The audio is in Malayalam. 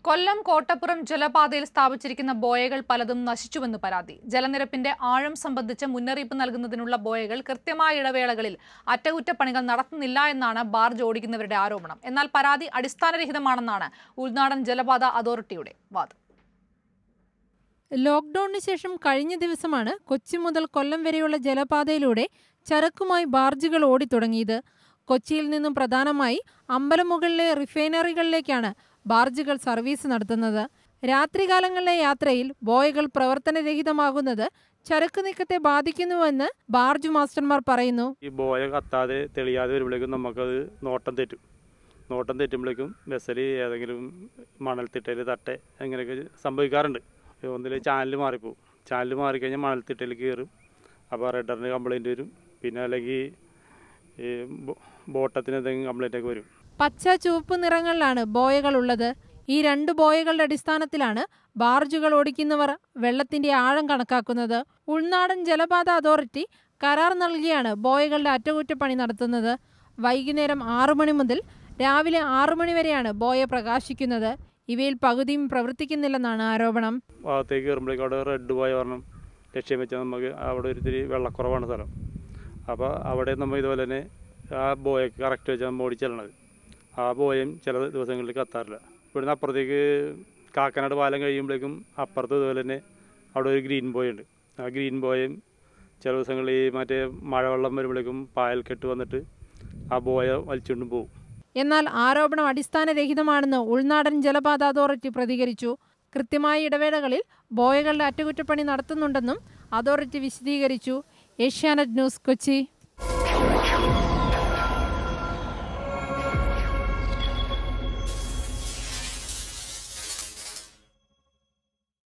കൊല്ലം കോട്ടപ്പുറം ജലപാതയിൽ സ്ഥാപിച്ചിരിക്കുന്ന ബോയകൾ പലതും നശിച്ചുവെന്ന് പരാതി ജലനിരപ്പിന്റെ ആഴം സംബന്ധിച്ച് മുന്നറിയിപ്പ് നൽകുന്നതിനുള്ള ബോയകൾ കൃത്യമായ ഇടവേളകളിൽ അറ്റകുറ്റപ്പണികൾ നടത്തുന്നില്ല എന്നാണ് ബാർജ് ഓടിക്കുന്നവരുടെ ആരോപണം എന്നാൽ പരാതി അടിസ്ഥാനരഹിതമാണെന്നാണ് ഉൾനാടൻ ജലപാത അതോറിറ്റിയുടെ വാദം ലോക്ക്ഡൌണിന് ശേഷം കഴിഞ്ഞ ദിവസമാണ് കൊച്ചി മുതൽ കൊല്ലം വരെയുള്ള ജലപാതയിലൂടെ ചരക്കുമായി ബാർജുകൾ ഓടിത്തുടങ്ങിയത് കൊച്ചിയിൽ നിന്നും പ്രധാനമായി അമ്പലമുകളിലെ റിഫൈനറികളിലേക്കാണ് ബാർജുകൾ സർവീസ് നടത്തുന്നത് രാത്രികാലങ്ങളിലെ യാത്രയിൽ ബോയകൾ പ്രവർത്തനരഹിതമാകുന്നത് ചരക്ക് നീക്കത്തെ ബാധിക്കുന്നുവെന്ന് ബാർജ് മാസ്റ്റർമാർ പറയുന്നു ഈ ബോയ കത്താതെ തെളിയാതെ വരുമ്പോഴേക്കും നമുക്കത് നോട്ടം തെറ്റും നോട്ടം തെറ്റുമ്പോഴേക്കും വെസൽ ഏതെങ്കിലും മണൽത്തിട്ടയിൽ തട്ടെ അങ്ങനെയൊക്കെ സംഭവിക്കാറുണ്ട് ഒന്നിൽ ചാനൽ മാറിപ്പോവും ചാനൽ മാറിക്കഴിഞ്ഞാൽ മണൽത്തിട്ടയിൽ കയറും അപ്പോൾ റെഡറിന് കംപ്ലൈൻറ്റ് വരും പിന്നെ അല്ലെങ്കിൽ ഈ ബോ- ബോട്ടത്തിന് എന്തെങ്കിലും കംപ്ലൈൻ്റ് ഒക്കെ വരും പച്ച ചുവപ്പ് നിറങ്ങളിലാണ് ബോയകൾ ഉള്ളത് ഈ രണ്ട് ബോയകളുടെ അടിസ്ഥാനത്തിലാണ് ബാർജുകൾ ഓടിക്കുന്നവർ വെള്ളത്തിന്റെ ആഴം കണക്കാക്കുന്നത് ഉൾനാടൻ ജലപാത അതോറിറ്റി കരാർ നൽകിയാണ് ബോയകളുടെ അറ്റകുറ്റപ്പണി നടത്തുന്നത് വൈകുന്നേരം ആറു മണി മുതൽ രാവിലെ ആറു മണി വരെയാണ് ബോയ പ്രകാശിക്കുന്നത് ഇവയിൽ പകുതിയും പ്രവർത്തിക്കുന്നില്ലെന്നാണ് ആരോപണം ഭാഗത്തേക്ക് കയറുമ്പോഴേക്കും അവിടെ റെഡ് ബോയ പറഞ്ഞ് ലക്ഷ്യം വെച്ചാൽ നമുക്ക് അവിടെ ഒരിത്തിരി വെള്ളക്കുറവാണ് സ്ഥലം അപ്പോൾ അവിടെ നമ്മൾ ഇതുപോലെ തന്നെ ആ ബോയൊക്കെ കറക്റ്റ് വെച്ചാൽ നമ്മൾ ഓടിച്ചെല്ലണത് ആ ബോയും ചില ദിവസങ്ങളിൽ കത്താറില്ല ഇവിടുന്ന് അപ്പുറത്തേക്ക് കാക്കനാട് പാലം കഴിയുമ്പോഴേക്കും അപ്പുറത്ത് ഇതുപോലെ തന്നെ അവിടെ ഒരു ഗ്രീൻ ബോയ് ഉണ്ട് ആ ഗ്രീൻ ബോയും ചില ദിവസങ്ങളിൽ ഈ മറ്റേ മഴവെള്ളം വരുമ്പോഴേക്കും പായൽ കെട്ട് വന്നിട്ട് ആ ബോയ വലിച്ചുകൊണ്ടും പോകും എന്നാൽ ആരോപണം അടിസ്ഥാനരഹിതമാണെന്ന് ഉൾനാടൻ ജലപാത അതോറിറ്റി പ്രതികരിച്ചു കൃത്യമായ ഇടവേളകളിൽ ബോയകളുടെ അറ്റകുറ്റപ്പണി നടത്തുന്നുണ്ടെന്നും അതോറിറ്റി വിശദീകരിച്ചു ഏഷ്യാനെറ്റ് ന്യൂസ് കൊച്ചി